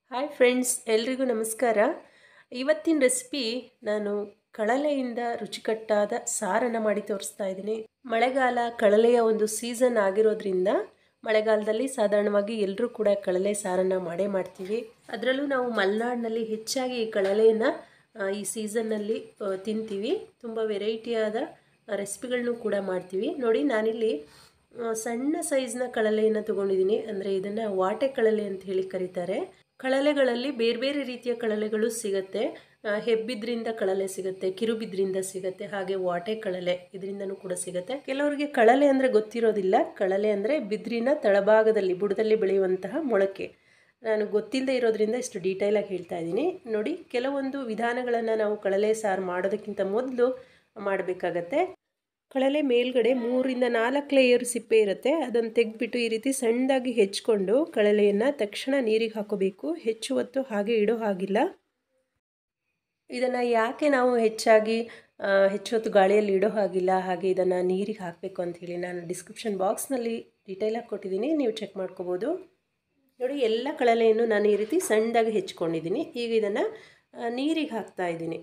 hi friends ಎಲ್ರಿಗೂ ನಮಸ್ಕಾರ ಇವತ್ತಿನ ರೆಸಿಪಿ ನಾನು ಕಳಲೆಯಿಂದ ರುಚಿಕಟ್ಟಾದ ಸಾರನ್ನು ಮಾಡಿ ತೋರಿಸ್ತಾ ಇದ್ದೀನಿ ಮಳೆಗಾಲ ಕಳಲೆಯ ಒಂದು ಸೀಸನ್ ಆಗಿರೋದ್ರಿಂದ ಮಳೆಗಾಲದಲ್ಲಿ ಸಾಧಾರಣವಾಗಿ ಎಲ್ಲರೂ ಕೂಡ ಕಳಲೆ ಸಾರನ್ನು ಮಾಡೇ ಮಾಡ್ತೀವಿ ಅದರಲ್ಲೂ ನಾವು ಮಲೆನಾಡಿನಲ್ಲಿ ಹೆಚ್ಚಾಗಿ ಈ ಕಳಲೆಯನ್ನು ಈ ಸೀಸನ್ನಲ್ಲಿ ತಿಂತೀವಿ ತುಂಬ ವೆರೈಟಿಯಾದ ರೆಸಿಪಿಗಳನ್ನೂ ಕೂಡ ಮಾಡ್ತೀವಿ ನೋಡಿ ನಾನಿಲ್ಲಿ ಆ, ಸಣ್ಣ ಸೈಜ್ನ ಕಳಲೆಯನ್ನು ತೊಗೊಂಡಿದ್ದೀನಿ ಅಂದರೆ ಇದನ್ನು ವಾಟೆ ಕಳಲೆ ಅಂತ ಹೇಳಿ ಕರೀತಾರೆ ಕಳಲೆಗಳಲ್ಲಿ ಬೇರೆ ಬೇರೆ ರೀತಿಯ ಕಳಲೆಗಳು ಸಿಗುತ್ತೆ ಆ, ಹೆಬ್ಬಿದ್ರಿಂದ ಕಳಲೆ ಸಿಗುತ್ತೆ ಕಿರುಬಿದ್ರಿಂದ ಸಿಗುತ್ತೆ ಹಾಗೆ ವಾಟೆ ಕಳಲೆ ಇದರಿಂದನೂ ಕೂಡ ಸಿಗುತ್ತೆ ಕೆಲವರಿಗೆ ಕಳಲೆ ಅಂದರೆ ಗೊತ್ತಿರೋದಿಲ್ಲ ಕಳಲೆ ಅಂದರೆ ಬಿದ್ರಿನ ತಳಭಾಗದಲ್ಲಿ ಬುಡದಲ್ಲಿ ಬೆಳೆಯುವಂತಹ ಮೊಳಕೆ ನಾನು ಗೊತ್ತಿಲ್ಲದೆ ಇರೋದ್ರಿಂದ ಇಷ್ಟು ಡೀಟೇಲಾಗಿ ಹೇಳ್ತಾ ಇದ್ದೀನಿ ನೋಡಿ ಕೆಲವೊಂದು ವಿಧಾನಗಳನ್ನು ನಾವು ಕಳಲೆ ಸಾರು ಮಾಡೋದಕ್ಕಿಂತ ಮೊದಲು ಮಾಡಬೇಕಾಗತ್ತೆ ಕಳಲೆ ಮೇಲ್ಗಡೆ ಮೂರಿಂದ ನಾಲ್ಕು ಲೇಯರ್ ಸಿಪ್ಪೆ ಇರುತ್ತೆ ಅದನ್ನು ತೆಗೆದ್ಬಿಟ್ಟು ಈ ರೀತಿ ಸಣ್ಣದಾಗಿ ಹೆಚ್ಕೊಂಡು ಕಳಲೆಯನ್ನು ತಕ್ಷಣ ನೀರಿಗೆ ಹಾಕೋಬೇಕು ಹೆಚ್ಚು ಹೊತ್ತು ಹಾಗೆ ಇಡೋ ಹಾಗಿಲ್ಲ ಇದನ್ನು ಯಾಕೆ ನಾವು ಹೆಚ್ಚಾಗಿ ಆ, ಹೆಚ್ಚು ಹೊತ್ತು ಗಾಳಿಯಲ್ಲಿ ಇಡೋ ಹಾಗಿಲ್ಲ ಹಾಗೆ ಇದನ್ನು ನೀರಿಗೆ ಹಾಕಬೇಕು ಅಂಥೇಳಿ ನಾನು ಡಿಸ್ಕ್ರಿಪ್ಷನ್ ಬಾಕ್ಸ್ನಲ್ಲಿ ಡೀಟೇಲಾಗಿ ಕೊಟ್ಟಿದ್ದೀನಿ ನೀವು ಚೆಕ್ ಮಾಡ್ಕೋಬೋದು ನೋಡಿ ಎಲ್ಲ ಕಳಲೆಯನ್ನು ನಾನು ಈ ರೀತಿ ಸಣ್ಣದಾಗಿ ಹೆಚ್ಕೊಂಡಿದ್ದೀನಿ ಈಗ ಇದನ್ನು ನೀರಿಗೆ ಹಾಕ್ತಾ ಇದ್ದೀನಿ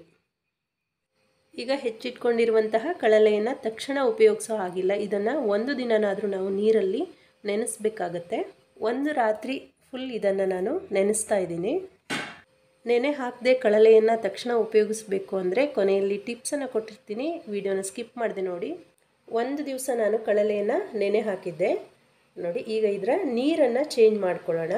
ಈಗ ಹೆಚ್ಚಿಟ್ಕೊಂಡಿರುವಂತಹ ಕಳಲೆಯನ್ನು ತಕ್ಷಣ ಉಪಯೋಗಿಸೋ ಹಾಗಿಲ್ಲ ಇದನ್ನು ಒಂದು ದಿನನಾದರೂ ನಾವು ನೀರಲ್ಲಿ ನೆನೆಸ್ಬೇಕಾಗತ್ತೆ ಒಂದು ರಾತ್ರಿ ಫುಲ್ ಇದನ್ನು ನಾನು ನೆನೆಸ್ತಾ ಇದ್ದೀನಿ ನೆನೆ ಹಾಕದೆ ಕಳಲೆಯನ್ನು ತಕ್ಷಣ ಉಪಯೋಗಿಸ್ಬೇಕು ಅಂದರೆ ಕೊನೆಯಲ್ಲಿ ಟಿಪ್ಸನ್ನು ಕೊಟ್ಟಿರ್ತೀನಿ ವಿಡಿಯೋನ ಸ್ಕಿಪ್ ಮಾಡಿದೆ ನೋಡಿ ಒಂದು ದಿವಸ ನಾನು ಕಳಲೆಯನ್ನು ನೆನೆ ಹಾಕಿದ್ದೆ ನೋಡಿ ಈಗ ಇದರ ನೀರನ್ನು ಚೇಂಜ್ ಮಾಡ್ಕೊಳ್ಳೋಣ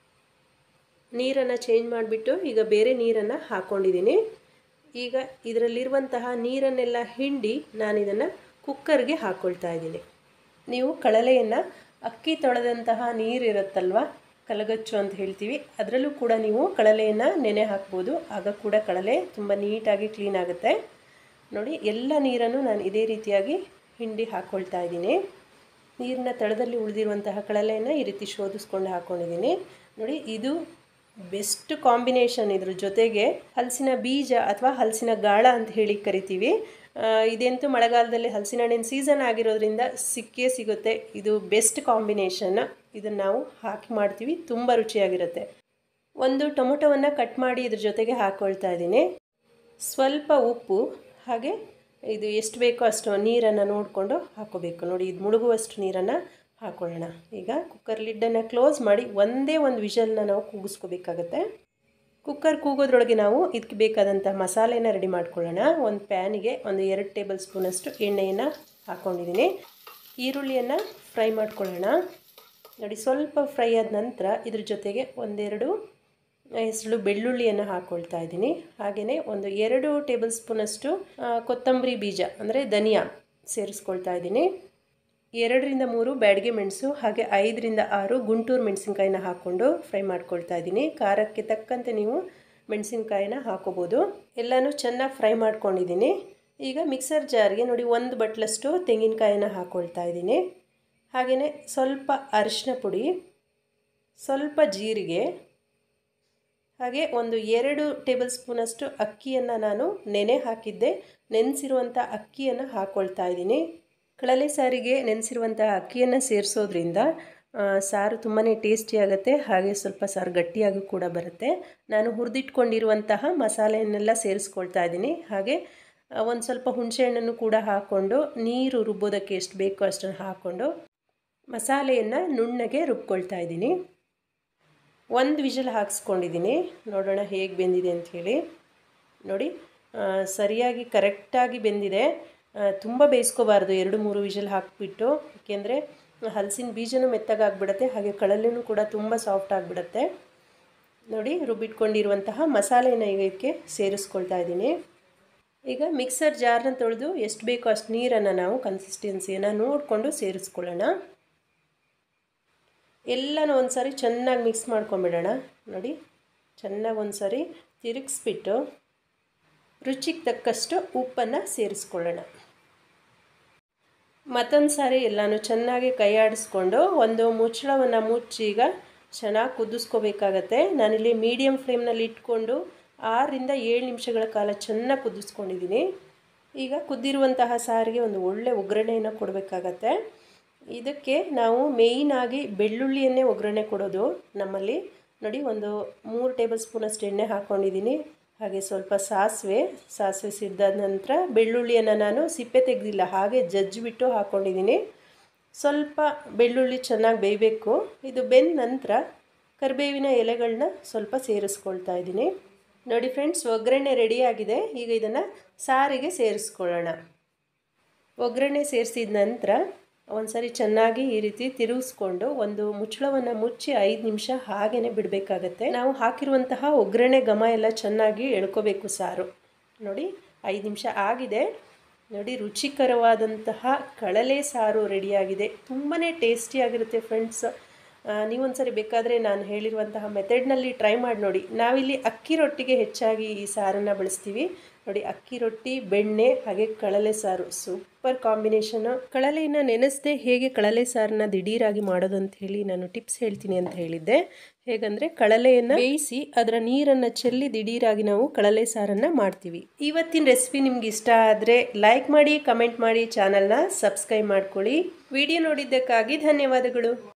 ನೀರನ್ನು ಚೇಂಜ್ ಮಾಡಿಬಿಟ್ಟು ಈಗ ಬೇರೆ ನೀರನ್ನು ಹಾಕ್ಕೊಂಡಿದ್ದೀನಿ ಈಗ ಇದರಲ್ಲಿರುವಂತಹ ನೀರನ್ನೆಲ್ಲ ಹಿಂಡಿ ನಾನು ಇದನ್ನು ಕುಕ್ಕರ್ಗೆ ಹಾಕ್ಕೊಳ್ತಾ ಇದ್ದೀನಿ ನೀವು ಕಳಲೆಯನ್ನು ಅಕ್ಕಿ ತೊಳೆದಂತಹ ನೀರು ಇರುತ್ತಲ್ವ ಕಲಗಚ್ಚು ಅಂತ ಹೇಳ್ತೀವಿ ಅದರಲ್ಲೂ ಕೂಡ ನೀವು ಕಳಲೆಯನ್ನು ನೆನೆ ಹಾಕ್ಬೋದು ಆಗ ಕೂಡ ಕಳಲೆ ತುಂಬ ನೀಟಾಗಿ ಕ್ಲೀನ್ ಆಗುತ್ತೆ ನೋಡಿ ಎಲ್ಲ ನೀರನ್ನು ನಾನು ಇದೇ ರೀತಿಯಾಗಿ ಹಿಂಡಿ ಹಾಕ್ಕೊಳ್ತಾ ಇದ್ದೀನಿ ನೀರಿನ ತಳದಲ್ಲಿ ಉಳಿದಿರುವಂತಹ ಕಳಲೆಯನ್ನು ಈ ರೀತಿ ಶೋಧಿಸ್ಕೊಂಡು ಹಾಕ್ಕೊಂಡಿದ್ದೀನಿ ನೋಡಿ ಇದು ಬೆಸ್ಟ್ ಕಾಂಬಿನೇಷನ್ ಇದ್ರ ಜೊತೆಗೆ ಹಲಸಿನ ಬೀಜ ಅಥವಾ ಹಲಸಿನ ಗಾಳ ಅಂತ ಹೇಳಿ ಕರಿತೀವಿ ಆ, ಇದಂತೂ ಮಳೆಗಾಲದಲ್ಲಿ ಹಲಸಿನ ಹಣ್ಣಿನ ಸೀಸನ್ ಆಗಿರೋದ್ರಿಂದ ಸಿಕ್ಕೇ ಸಿಗುತ್ತೆ ಇದು ಬೆಸ್ಟ್ ಕಾಂಬಿನೇಷನ್ ಇದನ್ನು ನಾವು ಹಾಕಿ ಮಾಡ್ತೀವಿ ತುಂಬ ರುಚಿಯಾಗಿರುತ್ತೆ ಒಂದು ಟೊಮೊಟೊವನ್ನು ಕಟ್ ಮಾಡಿ ಇದ್ರ ಜೊತೆಗೆ ಹಾಕ್ಕೊಳ್ತಾ ಇದ್ದೀನಿ ಸ್ವಲ್ಪ ಉಪ್ಪು ಹಾಗೆ ಇದು ಎಷ್ಟು ಬೇಕೋ ಅಷ್ಟು ನೀರನ್ನು ನೋಡಿಕೊಂಡು ಹಾಕೋಬೇಕು ನೋಡಿ ಇದು ಮುಳುಗುವಷ್ಟು ನೀರನ್ನು ಹಾಕೊಳ್ಳೋಣ ಈಗ ಕುಕ್ಕರ್ ಲಿಡ್ಡನ್ನು ಕ್ಲೋಸ್ ಮಾಡಿ ಒಂದೇ ಒಂದು ವಿಷಲ್ನ ನಾವು ಕೂಗಿಸ್ಕೋಬೇಕಾಗತ್ತೆ ಕುಕ್ಕರ್ ಕೂಗೋದ್ರೊಳಗೆ ನಾವು ಇದಕ್ಕೆ ಬೇಕಾದಂಥ ಮಸಾಲೆನ ರೆಡಿ ಮಾಡ್ಕೊಳ್ಳೋಣ ಒಂದು ಪ್ಯಾನಿಗೆ ಒಂದು ಎರಡು ಟೇಬಲ್ ಸ್ಪೂನಷ್ಟು ಎಣ್ಣೆಯನ್ನು ಹಾಕ್ಕೊಂಡಿದ್ದೀನಿ ಈರುಳ್ಳಿಯನ್ನು ಫ್ರೈ ಮಾಡ್ಕೊಳ್ಳೋಣ ನೋಡಿ ಸ್ವಲ್ಪ ಫ್ರೈ ಆದ ನಂತರ ಇದ್ರ ಜೊತೆಗೆ ಒಂದೆರಡು ಹೆಸರು ಬೆಳ್ಳುಳ್ಳಿಯನ್ನು ಹಾಕ್ಕೊಳ್ತಾ ಇದ್ದೀನಿ ಹಾಗೆಯೇ ಒಂದು ಎರಡು ಟೇಬಲ್ ಸ್ಪೂನಷ್ಟು ಆ, ಕೊತ್ತಂಬರಿ ಬೀಜ ಅಂದರೆ ಧನಿಯಾ ಸೇರಿಸ್ಕೊಳ್ತಾ ಇದ್ದೀನಿ ಎರಡರಿಂದ ಮೂರು ಬ್ಯಾಡಿಗೆ ಮೆಣಸು ಹಾಗೆ ಐದರಿಂದ ಆರು ಗುಂಟೂರು ಮೆಣಸಿನ್ಕಾಯಿನ ಹಾಕ್ಕೊಂಡು ಫ್ರೈ ಮಾಡ್ಕೊಳ್ತಾ ಇದ್ದೀನಿ ಖಾರಕ್ಕೆ ತಕ್ಕಂತೆ ನೀವು ಮೆಣಸಿನ್ಕಾಯಿನ ಹಾಕೋಬೋದು ಎಲ್ಲನೂ ಚೆನ್ನಾಗಿ ಫ್ರೈ ಮಾಡ್ಕೊಂಡಿದ್ದೀನಿ ಈಗ ಮಿಕ್ಸರ್ ಜಾರ್ಗೆ ನೋಡಿ ಒಂದು ಬಟ್ಲಷ್ಟು ತೆಂಗಿನಕಾಯಿನ ಹಾಕ್ಕೊಳ್ತಾ ಇದ್ದೀನಿ ಹಾಗೆಯೇ ಸ್ವಲ್ಪ ಅರಿಶಿನ ಪುಡಿ ಸ್ವಲ್ಪ ಜೀರಿಗೆ ಹಾಗೆ ಒಂದು ಎರಡು ಟೇಬಲ್ ಸ್ಪೂನಷ್ಟು ಅಕ್ಕಿಯನ್ನು ನಾನು ನೆನೆ ಹಾಕಿದ್ದೆ ನೆನೆಸಿರುವಂಥ ಅಕ್ಕಿಯನ್ನು ಹಾಕ್ಕೊಳ್ತಾ ಇದ್ದೀನಿ ಕಳಲೆ ಸಾರಿಗೆ ನೆನೆಸಿರುವಂತಹ ಅಕ್ಕಿಯನ್ನು ಸೇರಿಸೋದ್ರಿಂದ ಆ, ಸಾರು ತುಂಬಾ ಟೇಸ್ಟಿ ಆಗುತ್ತೆ ಹಾಗೆ ಸ್ವಲ್ಪ ಸಾರು ಗಟ್ಟಿಯಾಗಿ ಕೂಡ ಬರುತ್ತೆ ನಾನು ಹುರಿದಿಟ್ಕೊಂಡಿರುವಂತಹ ಮಸಾಲೆಯನ್ನೆಲ್ಲ ಸೇರಿಸ್ಕೊಳ್ತಾ ಇದ್ದೀನಿ ಹಾಗೆ ಒಂದು ಸ್ವಲ್ಪ ಹುಣಸೆಹಣ್ಣನ್ನು ಕೂಡ ಹಾಕ್ಕೊಂಡು ನೀರು ರುಬ್ಬೋದಕ್ಕೆ ಎಷ್ಟು ಬೇಕೋ ಅಷ್ಟನ್ನು ಹಾಕ್ಕೊಂಡು ಮಸಾಲೆಯನ್ನು ನುಣ್ಣಗೆ ರುಬ್ಕೊಳ್ತಾ ಇದ್ದೀನಿ ಒಂದು ವಿಷಲ್ ಹಾಕ್ಸ್ಕೊಂಡಿದ್ದೀನಿ ನೋಡೋಣ ಹೇಗೆ ಬೆಂದಿದೆ ಅಂಥೇಳಿ ನೋಡಿ ಆ, ಸರಿಯಾಗಿ ಕರೆಕ್ಟಾಗಿ ಬೆಂದಿದೆ ತುಂಬ ಬೇಯಿಸ್ಕೋಬಾರ್ದು ಎರಡು ಮೂರು ವಿಷಲ್ ಹಾಕಿಬಿಟ್ಟು ಏಕೆಂದರೆ ಹಲಸಿನ ಬೀಜನೂ ಮೆತ್ತಗಾಗ್ಬಿಡುತ್ತೆ ಹಾಗೆ ಕಳಲೆನೂ ಕೂಡ ತುಂಬ ಸಾಫ್ಟ್ ಆಗಿಬಿಡುತ್ತೆ ನೋಡಿ ರುಬ್ಬಿಟ್ಕೊಂಡಿರುವಂತಹ ಮಸಾಲೆನ ಈಗ ಇದಕ್ಕೆ ಸೇರಿಸ್ಕೊಳ್ತಾ ಇದ್ದೀನಿ ಈಗ ಮಿಕ್ಸರ್ ಜಾರ್ನ ತೊಳೆದು ಎಷ್ಟು ಬೇಕೋ ಅಷ್ಟು ನೀರನ್ನು ನಾವು ಕನ್ಸಿಸ್ಟೆನ್ಸಿಯನ್ನು ನೋಡಿಕೊಂಡು ಸೇರಿಸ್ಕೊಳ್ಳೋಣ ಎಲ್ಲನೂ ಒಂದು ಸಾರಿ ಚೆನ್ನಾಗಿ ಮಿಕ್ಸ್ ಮಾಡ್ಕೊಂಬಿಡೋಣ ನೋಡಿ ಚೆನ್ನಾಗಿ ಒಂದು ಸಾರಿ ತಿರುಗಿಸ್ಬಿಟ್ಟು ರುಚಿಗೆ ತಕ್ಕಷ್ಟು ಉಪ್ಪನ್ನು ಸೇರಿಸ್ಕೊಳ್ಳೋಣ ಮತ್ತೊಂದು ಸಾರಿ ಎಲ್ಲನೂ ಚೆನ್ನಾಗಿ ಕೈ ಆಡಿಸ್ಕೊಂಡು ಒಂದು ಮುಚ್ಚಳವನ್ನು ಮುಚ್ಚಿ ಈಗ ಚೆನ್ನಾಗಿ ಕುದಿಸ್ಕೋಬೇಕಾಗತ್ತೆ ನಾನಿಲ್ಲಿ ಮೀಡಿಯಮ್ ಫ್ಲೇಮ್ನಲ್ಲಿ ಇಟ್ಕೊಂಡು ಆರರಿಂದ ಏಳು ನಿಮಿಷಗಳ ಕಾಲ ಚೆನ್ನಾಗಿ ಕುದಿಸ್ಕೊಂಡಿದ್ದೀನಿ ಈಗ ಕುದ್ದಿರುವಂತಹ ಸಾರಿಗೆ ಒಂದು ಒಳ್ಳೆ ಒಗ್ಗರಣೆಯನ್ನು ಕೊಡಬೇಕಾಗತ್ತೆ ಇದಕ್ಕೆ ನಾವು ಮೇಯ್ನಾಗಿ ಬೆಳ್ಳುಳ್ಳಿಯನ್ನೇ ಒಗ್ಗರಣೆ ಕೊಡೋದು ನಮ್ಮಲ್ಲಿ ನೋಡಿ ಒಂದು ಮೂರು ಟೇಬಲ್ ಸ್ಪೂನಷ್ಟು ಎಣ್ಣೆ ಹಾಕ್ಕೊಂಡಿದ್ದೀನಿ ಹಾಗೆ ಸ್ವಲ್ಪ ಸಾಸಿವೆ ಸಾಸಿವೆ ಸಿಡ್ದಾದ ನಂತರ ಬೆಳ್ಳುಳ್ಳಿಯನ್ನು ನಾನು ಸಿಪ್ಪೆ ತೆಗೆದಿಲ್ಲ ಹಾಗೆ ಜಜ್ಜಿಬಿಟ್ಟು ಹಾಕ್ಕೊಂಡಿದ್ದೀನಿ ಸ್ವಲ್ಪ ಬೆಳ್ಳುಳ್ಳಿ ಚೆನ್ನಾಗಿ ಬೇಯಬೇಕು ಇದು ಬೆಂದ ನಂತರ ಕರಿಬೇವಿನ ಎಲೆಗಳನ್ನ ಸ್ವಲ್ಪ ಸೇರಿಸ್ಕೊಳ್ತಾ ಇದ್ದೀನಿ ನೋಡಿ ಫ್ರೆಂಡ್ಸ್ ಒಗ್ಗರಣೆ ರೆಡಿಯಾಗಿದೆ ಈಗ ಇದನ್ನು ಸಾರಿಗೆ ಸೇರಿಸ್ಕೊಳ್ಳೋಣ ಒಗ್ಗರಣೆ ಸೇರಿಸಿದ ನಂತರ ಒಂದ್ಸರಿ ಚೆನ್ನಾಗಿ ಈ ರೀತಿ ತಿರುಗಿಸ್ಕೊಂಡು ಒಂದು ಮುಚ್ಚಳವನ್ನು ಮುಚ್ಚಿ ಐದು ನಿಮಿಷ ಹಾಗೇ ಬಿಡಬೇಕಾಗತ್ತೆ ನಾವು ಹಾಕಿರುವಂತಹ ಒಗ್ಗರಣೆ ಘಮ ಎಲ್ಲ ಚೆನ್ನಾಗಿ ಎಳ್ಕೋಬೇಕು ಸಾರು ನೋಡಿ ಐದು ನಿಮಿಷ ಆಗಿದೆ ನೋಡಿ ರುಚಿಕರವಾದಂತಹ ಕಳಲೆ ಸಾರು ರೆಡಿಯಾಗಿದೆ ತುಂಬಾ ಟೇಸ್ಟಿಯಾಗಿರುತ್ತೆ ಫ್ರೆಂಡ್ಸ್ ನೀವೊಂದ್ಸರಿ ಬೇಕಾದರೆ ನಾನು ಹೇಳಿರುವಂತಹ ಮೆಥಡ್ನಲ್ಲಿ ಟ್ರೈ ಮಾಡಿ ನೋಡಿ ನಾವಿಲ್ಲಿ ಅಕ್ಕಿ ರೊಟ್ಟಿಗೆ ಹೆಚ್ಚಾಗಿ ಈ ಸಾರನ್ನು ಬಳಸ್ತೀವಿ ನೋಡಿ ಅಕ್ಕಿ ರೊಟ್ಟಿ ಬೆಣ್ಣೆ ಹಾಗೆ ಕಳಲೆ ಸಾರು ಸೂಪರ್ ಕಾಂಬಿನೇಷನು ಕಳಲೆಯನ್ನು ನೆನೆಸದೆ ಹೇಗೆ ಕಳಲೆ ಸಾರನ್ನ ದಿಢೀರಾಗಿ ಮಾಡೋದು ಅಂತ ಹೇಳಿ ನಾನು ಟಿಪ್ಸ್ ಹೇಳ್ತೀನಿ ಅಂತ ಹೇಳಿದ್ದೆ ಹೇಗಂದರೆ ಕಳಲೆಯನ್ನು ಬೇಯಿಸಿ ಅದರ ನೀರನ್ನು ಚೆಲ್ಲಿ ದಿಢೀರಾಗಿ ನಾವು ಕಳಲೆ ಸಾರನ್ನು ಮಾಡ್ತೀವಿ ಇವತ್ತಿನ ರೆಸಿಪಿ ನಿಮ್ಗೆ ಇಷ್ಟ ಆದರೆ ಲೈಕ್ ಮಾಡಿ ಕಮೆಂಟ್ ಮಾಡಿ ಚಾನಲ್ನ ಸಬ್ಸ್ಕ್ರೈಬ್ ಮಾಡ್ಕೊಳ್ಳಿ ವಿಡಿಯೋ ನೋಡಿದ್ದಕ್ಕಾಗಿ ಧನ್ಯವಾದಗಳು